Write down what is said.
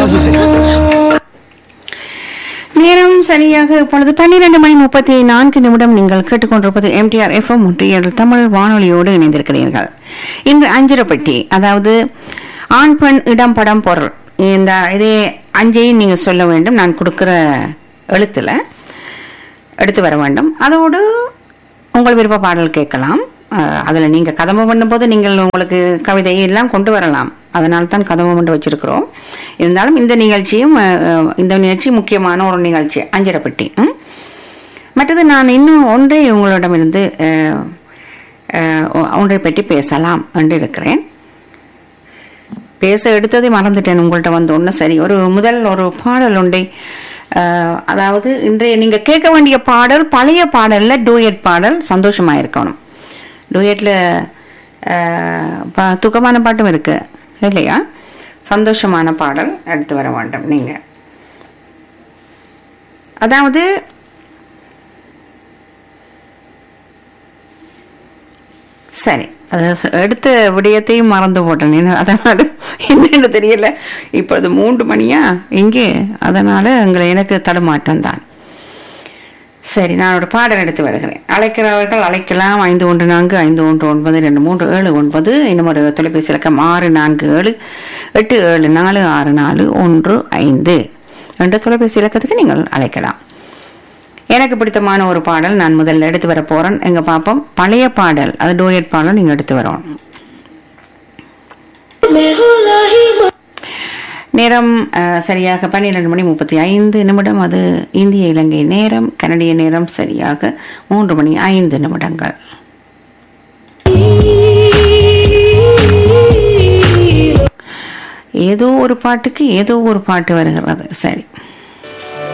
vous êtes. நேரம் சரியாக இப்பொழுது பன்னிரண்டு மணி முப்பத்தி நான்கு நிமிடம் நீங்கள் கேட்டுக்கொண்டிருப்பது எம்டிஆர் எஃப்எம் ஒன்றியல் தமிழ் வானொலியோடு இணைந்திருக்கிறீர்கள் இன்று அஞ்சரப்பட்டி அதாவது ஆண் பெண் இடம் படம் பொருள் இந்த இதே அஞ்சையும் நீங்கள் சொல்ல வேண்டும் நான் கொடுக்கிற எழுத்துல எடுத்து வர வேண்டும் அதோடு உங்கள் விருப்ப பாடல் கேட்கலாம் அஹ், அதுல நீங்க கதம்பு பண்ணும்போது நீங்கள் உங்களுக்கு கவிதை எல்லாம் கொண்டு வரலாம் அதனால தான் கதம்பு பண்ணி வச்சிருக்கிறோம் இருந்தாலும் இந்த நிகழ்ச்சியும் அஹ், அஹ், இந்த நிகழ்ச்சி முக்கியமான ஒரு நிகழ்ச்சி அஞ்சரப்பட்டி ம்? மற்றது நான் இன்னும் ஒன்றை உங்களிடமிருந்து அஹ், அஹ், ஒன்றை பற்றி பேசலாம் என்று இருக்கிறேன் பேச எடுத்ததை மறந்துட்டேன் உங்கள்கிட்ட வந்து ஒன்று சரி ஒரு முதல் ஒரு பாடல் ஒன்றை அஹ், அதாவது இன்றைய நீங்க கேட்க வேண்டிய பாடல் பழைய பாடல்ல டூயட் பாடல் சந்தோஷமா இருக்கணும் டூயட்ல துக்கமான பாட்டும் இருக்கு இல்லையா சந்தோஷமான பாடல் எடுத்து வர வேண்டும் நீங்க அதாவது சரி அது சொ- எடுத்த விடயத்தையும் மறந்து போட்டேன் என்ன- அதனால என்னன்னு தெரியல இப்பொழுது மூன்று மணியா இங்கே அதனால எங்களை எனக்கு தடுமாற்றம் தான் சரி நான் ஒரு பாடல் எடுத்து வருகிறேன் அழைக்கிறவர்கள் அழைக்கலாம் ஐந்து ஒன்று நான்கு ஐந்து ஒன்று ஒன்பது ரெண்டு மூன்று ஏழு ஒன்பது இன்னும் ஒரு தொலைபேசி இலக்கம் ஆறு நான்கு ஏழு எட்டு ஏழு நாலு ஆறு நாலு ஒன்று ஐந்து என்ற தொலைபேசி இலக்கத்துக்கு நீங்கள் அழைக்கலாம் எனக்கு பிடித்தமான ஒரு பாடல் நான் முதல்ல எடுத்து வர போறேன் எங்க பாப்போம் பழைய பாடல் அது டூயட் பாடல் நீங்க எடுத்து வரணும் நேரம் அஹ், சரியாக பன்னிரண்டு மணி முப்பத்தி ஐந்து நிமிடம் அது இந்திய இலங்கை நேரம் கனடிய நேரம் சரியாக மூன்று மணி ஐந்து நிமிடங்கள் ஏதோ ஒரு பாட்டுக்கு ஏதோ ஒரு பாட்டு வருகிறது சரி